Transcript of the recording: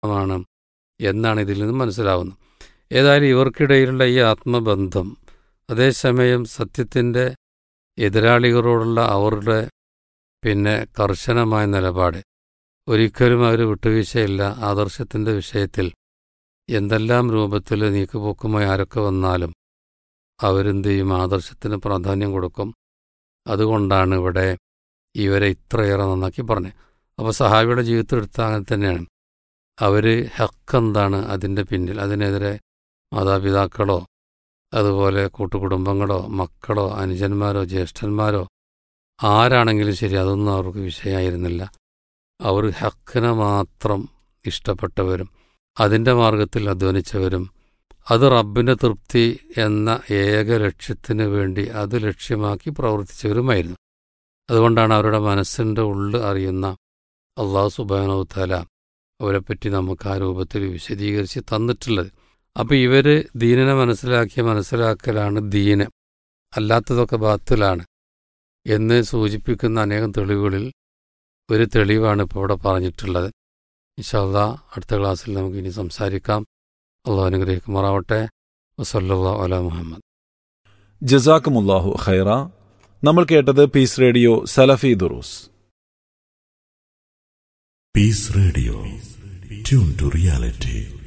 മാണ് എന്നാണ് ഇതിൽ നിന്ന് മനസ്സിലാവുന്നത് ഏതായാലും ഇവർക്കിടയിലുള്ള ഈ ആത്മബന്ധം അതേസമയം സത്യത്തിൻ്റെ എതിരാളികളോടുള്ള അവരുടെ പിന്നെ കർശനമായ നിലപാട് ഒരിക്കലും അവർ വിട്ടുവീഴ്ചയില്ല ആദർശത്തിൻ്റെ വിഷയത്തിൽ എന്തെല്ലാം രൂപത്തിൽ നീക്കുപോക്കുമായി ആരൊക്കെ വന്നാലും അവരെന്ത് ചെയ്യും ആദർശത്തിന് പ്രാധാന്യം കൊടുക്കും അതുകൊണ്ടാണ് ഇവിടെ ഇവരെ ഇത്രയേറെ നന്നാക്കി പറഞ്ഞത് അപ്പോൾ സഹാബിയുടെ ജീവിതത്തിൽ എടുത്താൽ അങ്ങനെ തന്നെയാണ് അവർ ഹക്ക് എന്താണ് അതിൻ്റെ പിന്നിൽ അതിനെതിരെ മാതാപിതാക്കളോ അതുപോലെ കൂട്ടുകുടുംബങ്ങളോ മക്കളോ അനുജന്മാരോ ജ്യേഷ്ഠന്മാരോ ആരാണെങ്കിലും ശരി അതൊന്നും അവർക്ക് വിഷയമായിരുന്നില്ല അവർ ഹക്കിനെ മാത്രം ഇഷ്ടപ്പെട്ടവരും അതിൻ്റെ മാർഗത്തിൽ അധ്വാനിച്ചവരും അത് റബ്ബിൻ്റെ തൃപ്തി എന്ന ഏക ലക്ഷ്യത്തിന് വേണ്ടി അത് ലക്ഷ്യമാക്കി പ്രവർത്തിച്ചവരുമായിരുന്നു അതുകൊണ്ടാണ് അവരുടെ മനസ്സിൻ്റെ ഉള്ളിൽ അറിയുന്ന അള്ളാഹു സുബാനോത്തല അവരെപ്പറ്റി നമുക്ക് ആ രൂപത്തിൽ വിശദീകരിച്ച് തന്നിട്ടുള്ളത് അപ്പോൾ ഇവർ ദീനിനെ മനസ്സിലാക്കിയ മനസ്സിലാക്കലാണ് ദീന് അല്ലാത്തതൊക്കെ ബാത്തിലാണ് എന്ന് സൂചിപ്പിക്കുന്ന അനേകം തെളിവുകളിൽ ഒരു തെളിവാണ് ഇപ്പോൾ ഇവിടെ പറഞ്ഞിട്ടുള്ളത് ഇൻഷാല്ല അടുത്ത ക്ലാസ്സിൽ നമുക്ക് ഇനി സംസാരിക്കാം അള്ളാഹു അനുഗ്രഹിക്കുമാറാവട്ടെ വസല്ലാ അല മുഹമ്മദ് ജസാക്കുമുല്ലാഹു ഖൈറ നമ്മൾ കേട്ടത് പീസ് റേഡിയോ സലഫി ദുറൂസ് Peace Radio. Tune to reality.